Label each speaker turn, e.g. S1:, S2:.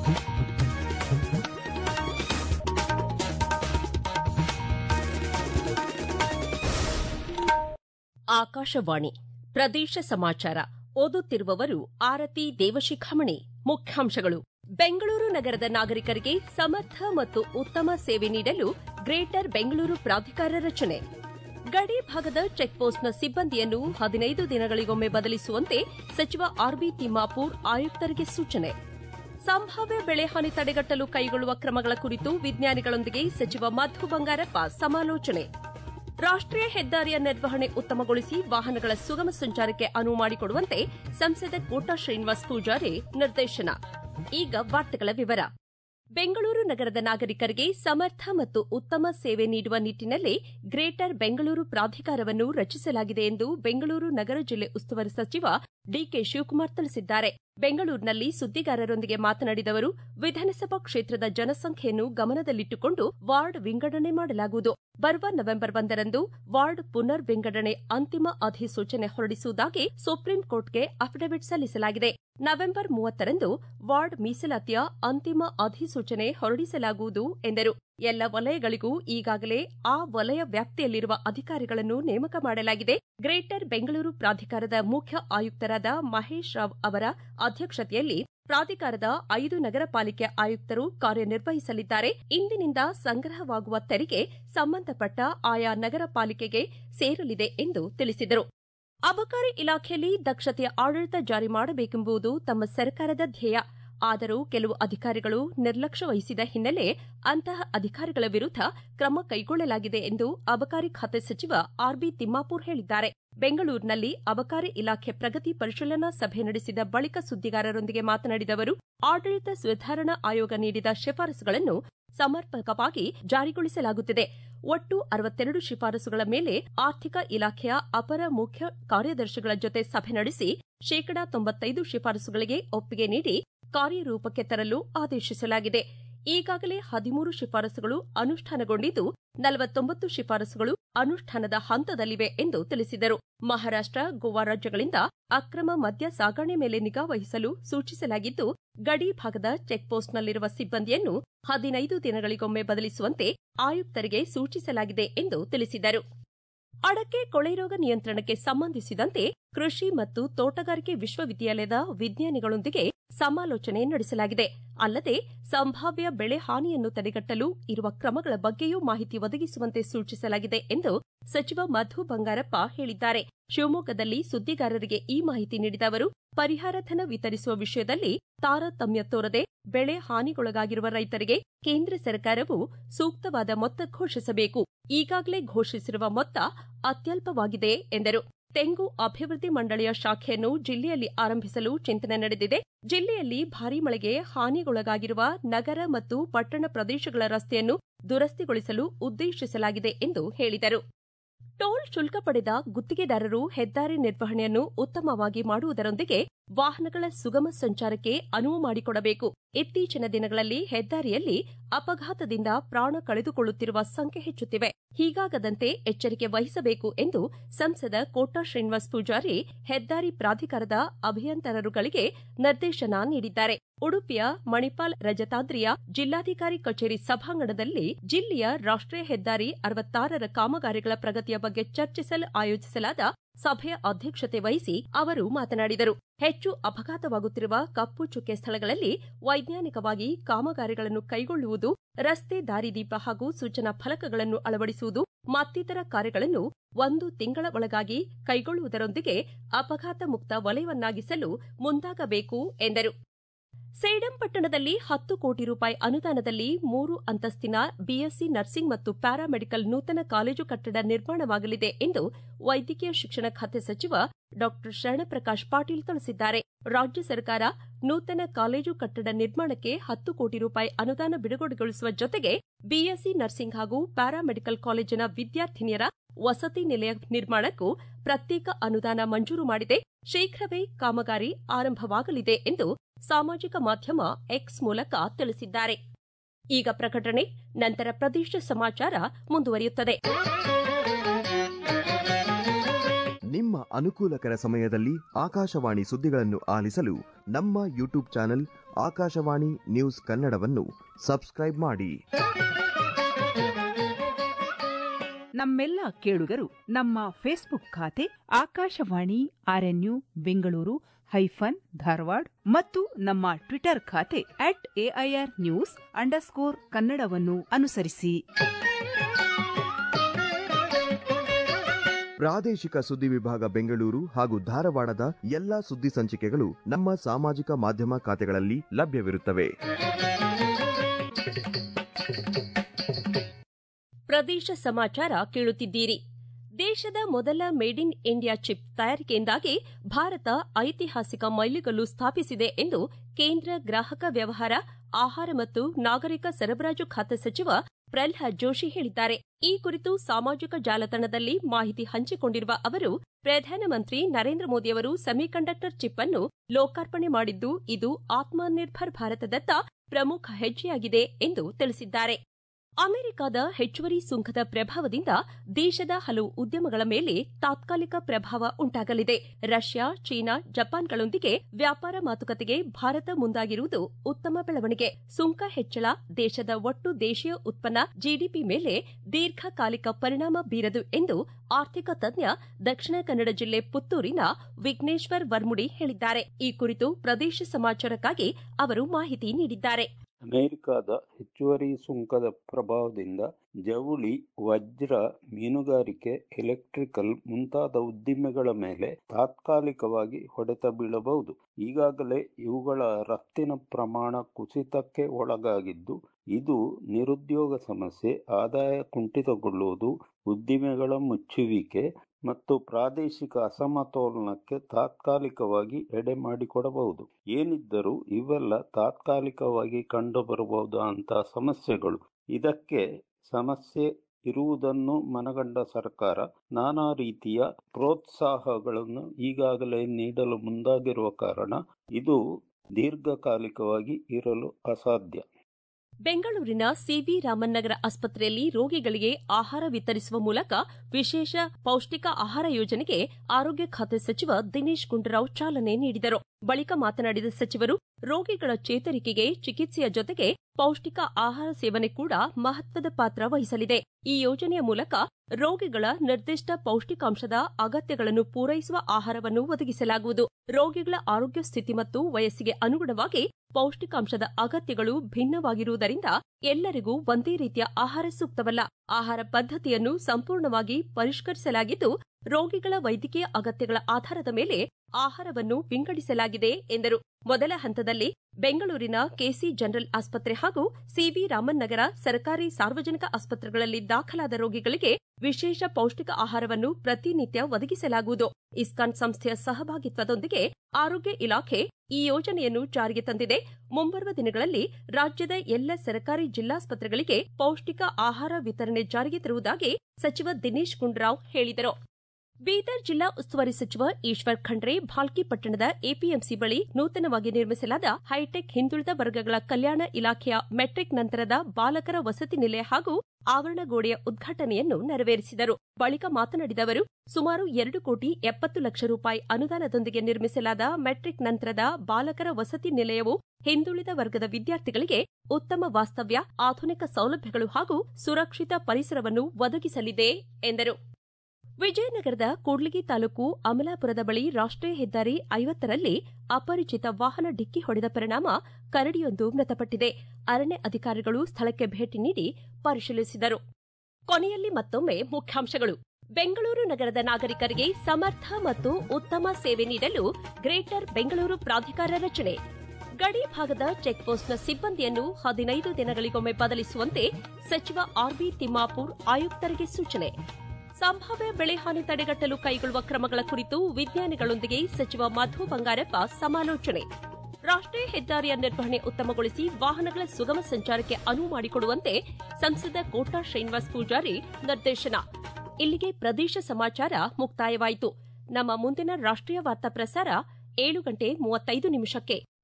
S1: ಆಕಾಶವಾಣಿ ಪ್ರದೇಶ ಸಮಾಚಾರ ಓದುತ್ತಿರುವವರು ಆರತಿ ದೇವಶಿಖಾಮಣಿ ಮುಖ್ಯಾಂಶಗಳು ಬೆಂಗಳೂರು ನಗರದ ನಾಗರಿಕರಿಗೆ ಸಮರ್ಥ ಮತ್ತು ಉತ್ತಮ ಸೇವೆ ನೀಡಲು ಗ್ರೇಟರ್ ಬೆಂಗಳೂರು ಪ್ರಾಧಿಕಾರ ರಚನೆ ಗಡಿ ಭಾಗದ ಚೆಕ್ಪೋಸ್ಟ್ನ ಸಿಬ್ಬಂದಿಯನ್ನು ಹದಿನೈದು ದಿನಗಳಿಗೊಮ್ಮೆ ಬದಲಿಸುವಂತೆ ಸಚಿವ ಆರ್ಬಿ ತಿಮ್ಮಾಪೂರ್ ಆಯುಕ್ತರಿಗೆ ಸೂಚನೆ ಸಂಭಾವ್ಯ ಬೆಳೆಹಾನಿ ತಡೆಗಟ್ಟಲು ಕೈಗೊಳ್ಳುವ ಕ್ರಮಗಳ ಕುರಿತು ವಿಜ್ಞಾನಿಗಳೊಂದಿಗೆ ಸಚಿವ ಮಧು ಬಂಗಾರಪ್ಪ ಸಮಾಲೋಚನೆ ರಾಷ್ಟೀಯ ಹೆದ್ದಾರಿಯ ನಿರ್ವಹಣೆ ಉತ್ತಮಗೊಳಿಸಿ ವಾಹನಗಳ ಸುಗಮ ಸಂಚಾರಕ್ಕೆ ಅನುವು ಮಾಡಿಕೊಡುವಂತೆ ಸಂಸದ ಕೋಟಾ ಶ್ರೀನಿವಾಸ್ ಪೂಜಾರಿ ನಿರ್ದೇಶನ ಈಗ ವಾರ್ತೆಗಳ ವಿವರ ಬೆಂಗಳೂರು ನಗರದ ನಾಗರಿಕರಿಗೆ ಸಮರ್ಥ ಮತ್ತು ಉತ್ತಮ ಸೇವೆ ನೀಡುವ ನಿಟ್ಟಿನಲ್ಲಿ ಗ್ರೇಟರ್ ಬೆಂಗಳೂರು ಪ್ರಾಧಿಕಾರವನ್ನು ರಚಿಸಲಾಗಿದೆ ಎಂದು ಬೆಂಗಳೂರು ನಗರ ಜಿಲ್ಲೆ ಉಸ್ತುವಾರಿ ಸಚಿವ ಡಿಕೆ ಶಿವಕುಮಾರ್ ತಿಳಿಸಿದ್ದಾರೆ ಬೆಂಗಳೂರಿನಲ್ಲಿ ಸುದ್ದಿಗಾರರೊಂದಿಗೆ ಮಾತನಾಡಿದ ಅವರು ವಿಧಾನಸಭಾ ಕ್ಷೇತ್ರದ ಜನಸಂಖ್ಯೆಯನ್ನು ಗಮನದಲ್ಲಿಟ್ಟುಕೊಂಡು ವಾರ್ಡ್ ವಿಂಗಡಣೆ ಮಾಡಲಾಗುವುದು ಬರುವ ನವೆಂಬರ್ ಒಂದರಂದು ವಾರ್ಡ್ ಪುನರ್ ವಿಂಗಡಣೆ ಅಂತಿಮ ಅಧಿಸೂಚನೆ ಹೊರಡಿಸುವುದಾಗಿ ಸುಪ್ರೀಂ ಕೋರ್ಟ್ಗೆ ಅಫಿಡವಿಟ್ ಸಲ್ಲಿಸಲಾಗಿದೆ ನವೆಂಬರ್ ಮೂವತ್ತರಂದು ವಾರ್ಡ್ ಮೀಸಲಾತಿಯ ಅಂತಿಮ ಅಧಿಸೂಚನೆ ಹೊರಡಿಸಲಾಗುವುದು ಎಂದರು ಎಲ್ಲ ವಲಯಗಳಿಗೂ ಈಗಾಗಲೇ ಆ ವಲಯ ವ್ಯಾಪ್ತಿಯಲ್ಲಿರುವ ಅಧಿಕಾರಿಗಳನ್ನು ನೇಮಕ ಮಾಡಲಾಗಿದೆ ಗ್ರೇಟರ್ ಬೆಂಗಳೂರು ಪ್ರಾಧಿಕಾರದ ಮುಖ್ಯ ಆಯುಕ್ತರಾದ ಮಹೇಶ್ ರಾವ್ ಅವರ ಅಧ್ಯಕ್ಷತೆಯಲ್ಲಿ ಪ್ರಾಧಿಕಾರದ ಐದು ನಗರ ಪಾಲಿಕೆ ಆಯುಕ್ತರು ಕಾರ್ಯನಿರ್ವಹಿಸಲಿದ್ದಾರೆ ಇಂದಿನಿಂದ ಸಂಗ್ರಹವಾಗುವ ತೆರಿಗೆ ಸಂಬಂಧಪಟ್ಟ ಆಯಾ ನಗರ ಪಾಲಿಕೆಗೆ ಸೇರಲಿದೆ ಎಂದು ತಿಳಿಸಿದರು ಅಬಕಾರಿ ಇಲಾಖೆಯಲ್ಲಿ ದಕ್ಷತೆಯ ಆಡಳಿತ ಜಾರಿ ಮಾಡಬೇಕೆಂಬುದು ತಮ್ಮ ಸರ್ಕಾರದ ಧ್ಯೇಯ ಆದರೂ ಕೆಲವು ಅಧಿಕಾರಿಗಳು ನಿರ್ಲಕ್ಷ್ಯ ವಹಿಸಿದ ಹಿನ್ನೆಲೆ ಅಂತಹ ಅಧಿಕಾರಿಗಳ ವಿರುದ್ದ ಕ್ರಮ ಕೈಗೊಳ್ಳಲಾಗಿದೆ ಎಂದು ಅಬಕಾರಿ ಖಾತೆ ಸಚಿವ ಆರ್ಬಿ ತಿಮ್ಮಾಪೂರ್ ಹೇಳಿದ್ದಾರೆ ಬೆಂಗಳೂರಿನಲ್ಲಿ ಅಬಕಾರಿ ಇಲಾಖೆ ಪ್ರಗತಿ ಪರಿಶೀಲನಾ ಸಭೆ ನಡೆಸಿದ ಬಳಿಕ ಸುದ್ದಿಗಾರರೊಂದಿಗೆ ಮಾತನಾಡಿದ ಅವರು ಆಡಳಿತ ಸುಧಾರಣಾ ಆಯೋಗ ನೀಡಿದ ಶಿಫಾರಸುಗಳನ್ನು ಸಮರ್ಪಕವಾಗಿ ಜಾರಿಗೊಳಿಸಲಾಗುತ್ತಿದೆ ಒಟ್ಟು ಅರವತ್ತೆರಡು ಶಿಫಾರಸುಗಳ ಮೇಲೆ ಆರ್ಥಿಕ ಇಲಾಖೆಯ ಅಪರ ಮುಖ್ಯ ಕಾರ್ಯದರ್ಶಿಗಳ ಜೊತೆ ಸಭೆ ನಡೆಸಿ ಶೇಕಡಾ ತೊಂಬತ್ತೈದು ಶಿಫಾರಸುಗಳಿಗೆ ಒಪ್ಪಿಗೆ ನೀಡಿ ಕಾರ್ಯರೂಪಕ್ಕೆ ತರಲು ಆದೇಶಿಸಲಾಗಿದೆ ಈಗಾಗಲೇ ಹದಿಮೂರು ಶಿಫಾರಸುಗಳು ಅನುಷ್ಠಾನಗೊಂಡಿದ್ದು ನಲವತ್ತೊಂಬತ್ತು ಶಿಫಾರಸುಗಳು ಅನುಷ್ಠಾನದ ಹಂತದಲ್ಲಿವೆ ಎಂದು ತಿಳಿಸಿದರು ಮಹಾರಾಷ್ಟ ಗೋವಾ ರಾಜ್ಯಗಳಿಂದ ಅಕ್ರಮ ಮದ್ಯ ಸಾಗಣೆ ಮೇಲೆ ನಿಗಾ ವಹಿಸಲು ಸೂಚಿಸಲಾಗಿದ್ದು ಗಡಿ ಭಾಗದ ಚೆಕ್ಪೋಸ್ಟ್ನಲ್ಲಿರುವ ಸಿಬ್ಬಂದಿಯನ್ನು ಹದಿನೈದು ದಿನಗಳಿಗೊಮ್ಮೆ ಬದಲಿಸುವಂತೆ ಆಯುಕ್ತರಿಗೆ ಸೂಚಿಸಲಾಗಿದೆ ಎಂದು ತಿಳಿಸಿದರು ಅಡಕೆ ಕೊಳೆರೋಗ ನಿಯಂತ್ರಣಕ್ಕೆ ಸಂಬಂಧಿಸಿದಂತೆ ಕೃಷಿ ಮತ್ತು ತೋಟಗಾರಿಕೆ ವಿಶ್ವವಿದ್ಯಾಲಯದ ವಿಜ್ಞಾನಿಗಳೊಂದಿಗೆ ಸಮಾಲೋಚನೆ ನಡೆಸಲಾಗಿದೆ ಅಲ್ಲದೆ ಸಂಭಾವ್ಯ ಬೆಳೆ ಹಾನಿಯನ್ನು ತಡೆಗಟ್ಟಲು ಇರುವ ಕ್ರಮಗಳ ಬಗ್ಗೆಯೂ ಮಾಹಿತಿ ಒದಗಿಸುವಂತೆ ಸೂಚಿಸಲಾಗಿದೆ ಎಂದು ಸಚಿವ ಮಧು ಬಂಗಾರಪ್ಪ ಹೇಳಿದ್ದಾರೆ ಶಿವಮೊಗ್ಗದಲ್ಲಿ ಸುದ್ದಿಗಾರರಿಗೆ ಈ ಮಾಹಿತಿ ನೀಡಿದ ಅವರು ಪರಿಹಾರ ಧನ ವಿತರಿಸುವ ವಿಷಯದಲ್ಲಿ ತಾರತಮ್ಯ ತೋರದೆ ಬೆಳೆ ಹಾನಿಗೊಳಗಾಗಿರುವ ರೈತರಿಗೆ ಕೇಂದ್ರ ಸರ್ಕಾರವು ಸೂಕ್ತವಾದ ಮೊತ್ತ ಘೋಷಿಸಬೇಕು ಈಗಾಗಲೇ ಘೋಷಿಸಿರುವ ಮೊತ್ತ ಅತ್ಯಲ್ಪವಾಗಿದೆ ಎಂದರು ತೆಂಗು ಅಭಿವೃದ್ಧಿ ಮಂಡಳಿಯ ಶಾಖೆಯನ್ನು ಜಿಲ್ಲೆಯಲ್ಲಿ ಆರಂಭಿಸಲು ಚಿಂತನೆ ನಡೆದಿದೆ ಜಿಲ್ಲೆಯಲ್ಲಿ ಭಾರೀ ಮಳೆಗೆ ಹಾನಿಗೊಳಗಾಗಿರುವ ನಗರ ಮತ್ತು ಪಟ್ಟಣ ಪ್ರದೇಶಗಳ ರಸ್ತೆಯನ್ನು ದುರಸ್ತಿಗೊಳಿಸಲು ಉದ್ದೇಶಿಸಲಾಗಿದೆ ಎಂದು ಹೇಳಿದರು ಟೋಲ್ ಶುಲ್ಕ ಪಡೆದ ಗುತ್ತಿಗೆದಾರರು ಹೆದ್ದಾರಿ ನಿರ್ವಹಣೆಯನ್ನು ಉತ್ತಮವಾಗಿ ಮಾಡುವುದರೊಂದಿಗೆ ವಾಹನಗಳ ಸುಗಮ ಸಂಚಾರಕ್ಕೆ ಅನುವು ಮಾಡಿಕೊಡಬೇಕು ಇತ್ತೀಚಿನ ದಿನಗಳಲ್ಲಿ ಹೆದ್ದಾರಿಯಲ್ಲಿ ಅಪಘಾತದಿಂದ ಪ್ರಾಣ ಕಳೆದುಕೊಳ್ಳುತ್ತಿರುವ ಸಂಖ್ಯೆ ಹೆಚ್ಚುತ್ತಿವೆ ಹೀಗಾಗದಂತೆ ಎಚ್ಚರಿಕೆ ವಹಿಸಬೇಕು ಎಂದು ಸಂಸದ ಕೋಟಾ ಶ್ರೀನಿವಾಸ್ ಪೂಜಾರಿ ಹೆದ್ದಾರಿ ಪ್ರಾಧಿಕಾರದ ಅಭಿಯಂತರರುಗಳಿಗೆ ನಿರ್ದೇಶನ ನೀಡಿದ್ದಾರೆ ಉಡುಪಿಯ ಮಣಿಪಾಲ್ ರಜತಾದ್ರಿಯ ಜಿಲ್ಲಾಧಿಕಾರಿ ಕಚೇರಿ ಸಭಾಂಗಣದಲ್ಲಿ ಜಿಲ್ಲೆಯ ರಾಷ್ಟೀಯ ಹೆದ್ದಾರಿ ಅರವತ್ತಾರರ ಕಾಮಗಾರಿಗಳ ಪ್ರಗತಿಯ ಬಗ್ಗೆ ಚರ್ಚಿಸಲು ಆಯೋಜಿಸಲಾದ ಸಭೆಯ ಅಧ್ಯಕ್ಷತೆ ವಹಿಸಿ ಅವರು ಮಾತನಾಡಿದರು ಹೆಚ್ಚು ಅಪಘಾತವಾಗುತ್ತಿರುವ ಕಪ್ಪು ಚುಕ್ಕೆ ಸ್ಥಳಗಳಲ್ಲಿ ವೈಜ್ಞಾನಿಕವಾಗಿ ಕಾಮಗಾರಿಗಳನ್ನು ಕೈಗೊಳ್ಳುವುದು ರಸ್ತೆ ದಾರಿದೀಪ ಹಾಗೂ ಸೂಚನಾ ಫಲಕಗಳನ್ನು ಅಳವಡಿಸುವುದು ಮತ್ತಿತರ ಕಾರ್ಯಗಳನ್ನು ಒಂದು ತಿಂಗಳ ಒಳಗಾಗಿ ಕೈಗೊಳ್ಳುವುದರೊಂದಿಗೆ ಅಪಘಾತ ಮುಕ್ತ ವಲಯವನ್ನಾಗಿಸಲು ಮುಂದಾಗಬೇಕು ಎಂದರು ಸೇಡಂ ಪಟ್ಟಣದಲ್ಲಿ ಹತ್ತು ಕೋಟಿ ರೂಪಾಯಿ ಅನುದಾನದಲ್ಲಿ ಮೂರು ಅಂತಸ್ತಿನ ಬಿಎಸ್ಸಿ ನರ್ಸಿಂಗ್ ಮತ್ತು ಪ್ಯಾರಾಮೆಡಿಕಲ್ ನೂತನ ಕಾಲೇಜು ಕಟ್ಟಡ ನಿರ್ಮಾಣವಾಗಲಿದೆ ಎಂದು ವೈದ್ಯಕೀಯ ಶಿಕ್ಷಣ ಖಾತೆ ಸಚಿವ ಡಾ ಶರಣಪ್ರಕಾಶ್ ಪಾಟೀಲ್ ತಿಳಿಸಿದ್ದಾರೆ ರಾಜ್ಯ ಸರ್ಕಾರ ನೂತನ ಕಾಲೇಜು ಕಟ್ಟಡ ನಿರ್ಮಾಣಕ್ಕೆ ಹತ್ತು ಕೋಟಿ ರೂಪಾಯಿ ಅನುದಾನ ಬಿಡುಗಡೆಗೊಳಿಸುವ ಜೊತೆಗೆ ಬಿಎಸ್ಸಿ ನರ್ಸಿಂಗ್ ಹಾಗೂ ಪ್ಯಾರಾಮೆಡಿಕಲ್ ಕಾಲೇಜಿನ ವಿದ್ಯಾರ್ಥಿನಿಯರ ವಸತಿ ನಿಲಯ ನಿರ್ಮಾಣಕ್ಕೂ ಪ್ರತ್ಯೇಕ ಅನುದಾನ ಮಂಜೂರು ಮಾಡಿದೆ ಶೀಘ್ರವೇ ಕಾಮಗಾರಿ ಆರಂಭವಾಗಲಿದೆ ಎಂದು ಸಾಮಾಜಿಕ ಮಾಧ್ಯಮ ಎಕ್ಸ್ ಮೂಲಕ ತಿಳಿಸಿದ್ದಾರೆ ಈಗ ಪ್ರಕಟಣೆ ನಂತರ ಪ್ರದೇಶ ಸಮಾಚಾರ ಮುಂದುವರಿಯುತ್ತದೆ
S2: ನಿಮ್ಮ ಅನುಕೂಲಕರ ಸಮಯದಲ್ಲಿ ಆಕಾಶವಾಣಿ ಸುದ್ದಿಗಳನ್ನು ಆಲಿಸಲು ನಮ್ಮ ಯೂಟ್ಯೂಬ್ ಚಾನೆಲ್ ಆಕಾಶವಾಣಿ ನ್ಯೂಸ್ ಕನ್ನಡವನ್ನು ಸಬ್ಸ್ಕ್ರೈಬ್ ಮಾಡಿ
S3: ನಮ್ಮೆಲ್ಲ ಕೇಳುಗರು ನಮ್ಮ ಫೇಸ್ಬುಕ್ ಖಾತೆ ಆಕಾಶವಾಣಿ ಆರ್ಎನ್ಯು ಬೆಂಗಳೂರು ಹೈಫನ್ ಧಾರವಾಡ ಮತ್ತು ನಮ್ಮ ಟ್ವಿಟರ್ ಖಾತೆ ಅಟ್ ಎಐಆರ್ ನ್ಯೂಸ್ ಅಂಡರ್ಸ್ಕೋರ್ ಕನ್ನಡವನ್ನು ಅನುಸರಿಸಿ
S2: ಪ್ರಾದೇಶಿಕ ಸುದ್ದಿ ವಿಭಾಗ ಬೆಂಗಳೂರು ಹಾಗೂ ಧಾರವಾಡದ ಎಲ್ಲಾ ಸುದ್ದಿ ಸಂಚಿಕೆಗಳು ನಮ್ಮ ಸಾಮಾಜಿಕ ಮಾಧ್ಯಮ ಖಾತೆಗಳಲ್ಲಿ ಲಭ್ಯವಿರುತ್ತವೆ
S1: ಪ್ರದೇಶ ಸಮಾಚಾರ ಕೇಳುತ್ತಿದ್ದೀರಿ ದೇಶದ ಮೊದಲ ಮೇಡ್ ಇನ್ ಇಂಡಿಯಾ ಚಿಪ್ ತಯಾರಿಕೆಯಿಂದಾಗಿ ಭಾರತ ಐತಿಹಾಸಿಕ ಮೈಲಿಗಲ್ಲು ಸ್ಥಾಪಿಸಿದೆ ಎಂದು ಕೇಂದ್ರ ಗ್ರಾಹಕ ವ್ಯವಹಾರ ಆಹಾರ ಮತ್ತು ನಾಗರಿಕ ಸರಬರಾಜು ಖಾತೆ ಸಚಿವ ಪ್ರಲ್ಹಾದ್ ಜೋಶಿ ಹೇಳಿದ್ದಾರೆ ಈ ಕುರಿತು ಸಾಮಾಜಿಕ ಜಾಲತಾಣದಲ್ಲಿ ಮಾಹಿತಿ ಹಂಚಿಕೊಂಡಿರುವ ಅವರು ಪ್ರಧಾನಮಂತ್ರಿ ನರೇಂದ್ರ ಮೋದಿಯವರು ಸೆಮಿಕಂಡಕ್ಟರ್ ಚಿಪ್ ಅನ್ನು ಲೋಕಾರ್ಪಣೆ ಮಾಡಿದ್ದು ಇದು ಆತ್ಮನಿರ್ಭರ್ ಭಾರತದತ್ತ ಪ್ರಮುಖ ಹೆಜ್ಜೆಯಾಗಿದೆ ಎಂದು ತಿಳಿಸಿದ್ದಾರೆ ಅಮೆರಿಕದ ಹೆಚ್ಚುವರಿ ಸುಂಕದ ಪ್ರಭಾವದಿಂದ ದೇಶದ ಹಲವು ಉದ್ಯಮಗಳ ಮೇಲೆ ತಾತ್ಕಾಲಿಕ ಪ್ರಭಾವ ಉಂಟಾಗಲಿದೆ ರಷ್ಯಾ ಚೀನಾ ಜಪಾನ್ಗಳೊಂದಿಗೆ ವ್ಯಾಪಾರ ಮಾತುಕತೆಗೆ ಭಾರತ ಮುಂದಾಗಿರುವುದು ಉತ್ತಮ ಬೆಳವಣಿಗೆ ಸುಂಕ ಹೆಚ್ಚಳ ದೇಶದ ಒಟ್ಟು ದೇಶೀಯ ಉತ್ಪನ್ನ ಜಿಡಿಪಿ ಮೇಲೆ ದೀರ್ಘಕಾಲಿಕ ಪರಿಣಾಮ ಬೀರದು ಎಂದು ಆರ್ಥಿಕ ತಜ್ಞ ದಕ್ಷಿಣ ಕನ್ನಡ ಜಿಲ್ಲೆ ಪುತ್ತೂರಿನ ವಿಘ್ನೇಶ್ವರ್ ವರ್ಮುಡಿ ಹೇಳಿದ್ದಾರೆ ಈ ಕುರಿತು ಪ್ರದೇಶ ಸಮಾಚಾರಕ್ಕಾಗಿ ಅವರು ಮಾಹಿತಿ ನೀಡಿದ್ದಾರೆ
S4: ಅಮೆರಿಕದ ಹೆಚ್ಚುವರಿ ಸುಂಕದ ಪ್ರಭಾವದಿಂದ ಜವಳಿ ವಜ್ರ ಮೀನುಗಾರಿಕೆ ಎಲೆಕ್ಟ್ರಿಕಲ್ ಮುಂತಾದ ಉದ್ದಿಮೆಗಳ ಮೇಲೆ ತಾತ್ಕಾಲಿಕವಾಗಿ ಹೊಡೆತ ಬೀಳಬಹುದು ಈಗಾಗಲೇ ಇವುಗಳ ರಫ್ತಿನ ಪ್ರಮಾಣ ಕುಸಿತಕ್ಕೆ ಒಳಗಾಗಿದ್ದು ಇದು ನಿರುದ್ಯೋಗ ಸಮಸ್ಯೆ ಆದಾಯ ಕುಂಠಿತಗೊಳ್ಳುವುದು ಉದ್ದಿಮೆಗಳ ಮುಚ್ಚುವಿಕೆ ಮತ್ತು ಪ್ರಾದೇಶಿಕ ಅಸಮತೋಲನಕ್ಕೆ ತಾತ್ಕಾಲಿಕವಾಗಿ ಎಡೆ ಮಾಡಿಕೊಡಬಹುದು ಏನಿದ್ದರೂ ಇವೆಲ್ಲ ತಾತ್ಕಾಲಿಕವಾಗಿ ಕಂಡುಬರಬಹುದಂತಹ ಸಮಸ್ಯೆಗಳು ಇದಕ್ಕೆ ಸಮಸ್ಯೆ ಇರುವುದನ್ನು ಮನಗಂಡ ಸರ್ಕಾರ ನಾನಾ ರೀತಿಯ ಪ್ರೋತ್ಸಾಹಗಳನ್ನು ಈಗಾಗಲೇ ನೀಡಲು ಮುಂದಾಗಿರುವ ಕಾರಣ ಇದು ದೀರ್ಘಕಾಲಿಕವಾಗಿ ಇರಲು ಅಸಾಧ್ಯ
S1: ಬೆಂಗಳೂರಿನ ಸಿವಿ ರಾಮನ್ ನಗರ ಆಸ್ಪತ್ರೆಯಲ್ಲಿ ರೋಗಿಗಳಿಗೆ ಆಹಾರ ವಿತರಿಸುವ ಮೂಲಕ ವಿಶೇಷ ಪೌಷ್ಟಿಕ ಆಹಾರ ಯೋಜನೆಗೆ ಆರೋಗ್ಯ ಖಾತೆ ಸಚಿವ ದಿನೇಶ್ ಗುಂಡೂರಾವ್ ಚಾಲನೆ ನೀಡಿದರು ಬಳಿಕ ಮಾತನಾಡಿದ ಸಚಿವರು ರೋಗಿಗಳ ಚೇತರಿಕೆಗೆ ಚಿಕಿತ್ಸೆಯ ಜೊತೆಗೆ ಪೌಷ್ಟಿಕ ಆಹಾರ ಸೇವನೆ ಕೂಡ ಮಹತ್ವದ ಪಾತ್ರ ವಹಿಸಲಿದೆ ಈ ಯೋಜನೆಯ ಮೂಲಕ ರೋಗಿಗಳ ನಿರ್ದಿಷ್ಟ ಪೌಷ್ಟಿಕಾಂಶದ ಅಗತ್ಯಗಳನ್ನು ಪೂರೈಸುವ ಆಹಾರವನ್ನು ಒದಗಿಸಲಾಗುವುದು ರೋಗಿಗಳ ಆರೋಗ್ಯ ಸ್ಥಿತಿ ಮತ್ತು ವಯಸ್ಸಿಗೆ ಅನುಗುಣವಾಗಿ ಪೌಷ್ಟಿಕಾಂಶದ ಅಗತ್ಯಗಳು ಭಿನ್ನವಾಗಿರುವುದರಿಂದ ಎಲ್ಲರಿಗೂ ಒಂದೇ ರೀತಿಯ ಆಹಾರ ಸೂಕ್ತವಲ್ಲ ಆಹಾರ ಪದ್ಧತಿಯನ್ನು ಸಂಪೂರ್ಣವಾಗಿ ಪರಿಷ್ಕರಿಸಲಾಗಿದ್ದು ರೋಗಿಗಳ ವೈದ್ಯಕೀಯ ಅಗತ್ಯಗಳ ಆಧಾರದ ಮೇಲೆ ಆಹಾರವನ್ನು ವಿಂಗಡಿಸಲಾಗಿದೆ ಎಂದರು ಮೊದಲ ಹಂತದಲ್ಲಿ ಬೆಂಗಳೂರಿನ ಕೆಸಿ ಜನರಲ್ ಆಸ್ಪತ್ರೆ ಹಾಗೂ ಸಿವಿ ರಾಮನ್ ನಗರ ಸರ್ಕಾರಿ ಸಾರ್ವಜನಿಕ ಆಸ್ಪತ್ರೆಗಳಲ್ಲಿ ದಾಖಲಾದ ರೋಗಿಗಳಿಗೆ ವಿಶೇಷ ಪೌಷ್ಟಿಕ ಆಹಾರವನ್ನು ಪ್ರತಿನಿತ್ಯ ಒದಗಿಸಲಾಗುವುದು ಇಸ್ಕಾನ್ ಸಂಸ್ಥೆಯ ಸಹಭಾಗಿತ್ವದೊಂದಿಗೆ ಆರೋಗ್ಯ ಇಲಾಖೆ ಈ ಯೋಜನೆಯನ್ನು ಜಾರಿಗೆ ತಂದಿದೆ ಮುಂಬರುವ ದಿನಗಳಲ್ಲಿ ರಾಜ್ಯದ ಎಲ್ಲ ಸರ್ಕಾರಿ ಜಿಲ್ಲಾಸ್ಪತ್ರೆಗಳಿಗೆ ಪೌಷ್ಟಿಕ ಆಹಾರ ವಿತರಣೆ ಜಾರಿಗೆ ತರುವುದಾಗಿ ಸಚಿವ ದಿನೇಶ್ ಗುಂಡೂರಾವ್ ಹೇಳಿದರು ಬೀದರ್ ಜಿಲ್ಲಾ ಉಸ್ತುವಾರಿ ಸಚಿವ ಈಶ್ವರ್ ಖಂಡ್ರೆ ಭಾಲ್ಕಿ ಪಟ್ಟಣದ ಎಪಿಎಂಸಿ ಬಳಿ ನೂತನವಾಗಿ ನಿರ್ಮಿಸಲಾದ ಹೈಟೆಕ್ ಹಿಂದುಳಿದ ವರ್ಗಗಳ ಕಲ್ಯಾಣ ಇಲಾಖೆಯ ಮೆಟ್ರಿಕ್ ನಂತರದ ಬಾಲಕರ ವಸತಿ ನಿಲಯ ಹಾಗೂ ಆವರಣ ಗೋಡೆಯ ಉದ್ಘಾಟನೆಯನ್ನು ನೆರವೇರಿಸಿದರು ಬಳಿಕ ಮಾತನಾಡಿದ ಅವರು ಸುಮಾರು ಎರಡು ಕೋಟಿ ಎಪ್ಪತ್ತು ಲಕ್ಷ ರೂಪಾಯಿ ಅನುದಾನದೊಂದಿಗೆ ನಿರ್ಮಿಸಲಾದ ಮೆಟ್ರಿಕ್ ನಂತರದ ಬಾಲಕರ ವಸತಿ ನಿಲಯವು ಹಿಂದುಳಿದ ವರ್ಗದ ವಿದ್ಯಾರ್ಥಿಗಳಿಗೆ ಉತ್ತಮ ವಾಸ್ತವ್ಯ ಆಧುನಿಕ ಸೌಲಭ್ಯಗಳು ಹಾಗೂ ಸುರಕ್ಷಿತ ಪರಿಸರವನ್ನು ಒದಗಿಸಲಿದೆ ಎಂದರು ವಿಜಯನಗರದ ಕೂಡ್ಲಿಗಿ ತಾಲೂಕು ಅಮಲಾಪುರದ ಬಳಿ ರಾಷ್ಟೀಯ ಹೆದ್ದಾರಿ ಐವತ್ತರಲ್ಲಿ ಅಪರಿಚಿತ ವಾಹನ ಡಿಕ್ಕಿ ಹೊಡೆದ ಪರಿಣಾಮ ಕರಡಿಯೊಂದು ಮೃತಪಟ್ಟಿದೆ ಅರಣ್ಯ ಅಧಿಕಾರಿಗಳು ಸ್ಥಳಕ್ಕೆ ಭೇಟಿ ನೀಡಿ ಪರಿಶೀಲಿಸಿದರು ಕೊನೆಯಲ್ಲಿ ಮತ್ತೊಮ್ಮೆ ಮುಖ್ಯಾಂಶಗಳು ಬೆಂಗಳೂರು ನಗರದ ನಾಗರಿಕರಿಗೆ ಸಮರ್ಥ ಮತ್ತು ಉತ್ತಮ ಸೇವೆ ನೀಡಲು ಗ್ರೇಟರ್ ಬೆಂಗಳೂರು ಪ್ರಾಧಿಕಾರ ರಚನೆ ಗಡಿ ಭಾಗದ ಚೆಕ್ಪೋಸ್ಟ್ನ ಸಿಬ್ಬಂದಿಯನ್ನು ಹದಿನೈದು ದಿನಗಳಿಗೊಮ್ಮೆ ಬದಲಿಸುವಂತೆ ಸಚಿವ ಆರ್ಬಿ ತಿಮ್ಮಾಪುರ್ ಆಯುಕ್ತರಿಗೆ ಸೂಚನೆ ಸಂಭಾವ್ಯ ಬೆಳೆಹಾನಿ ತಡೆಗಟ್ಟಲು ಕೈಗೊಳ್ಳುವ ಕ್ರಮಗಳ ಕುರಿತು ವಿಜ್ಞಾನಿಗಳೊಂದಿಗೆ ಸಚಿವ ಮಧು ಬಂಗಾರಪ್ಪ ಸಮಾಲೋಚನೆ ರಾಷ್ಟೀಯ ಹೆದ್ದಾರಿಯ ನಿರ್ವಹಣೆ ಉತ್ತಮಗೊಳಿಸಿ ವಾಹನಗಳ ಸುಗಮ ಸಂಚಾರಕ್ಕೆ ಅನುವು ಮಾಡಿಕೊಡುವಂತೆ ಸಂಸದ ಕೋಟಾ ಶ್ರೀನಿವಾಸ್ ಪೂಜಾರಿ ನಿರ್ದೇಶನ ಇಲ್ಲಿಗೆ ಪ್ರದೇಶ ಸಮಾಚಾರ ಮುಕ್ತಾಯವಾಯಿತು ನಮ್ಮ ಮುಂದಿನ ರಾಷ್ಟೀಯ ವಾರ್ತಾ ಪ್ರಸಾರ ಏಳು ಗಂಟೆ ಮೂವತ್ತೈದು ನಿಮಿಷಕ್ಕೆ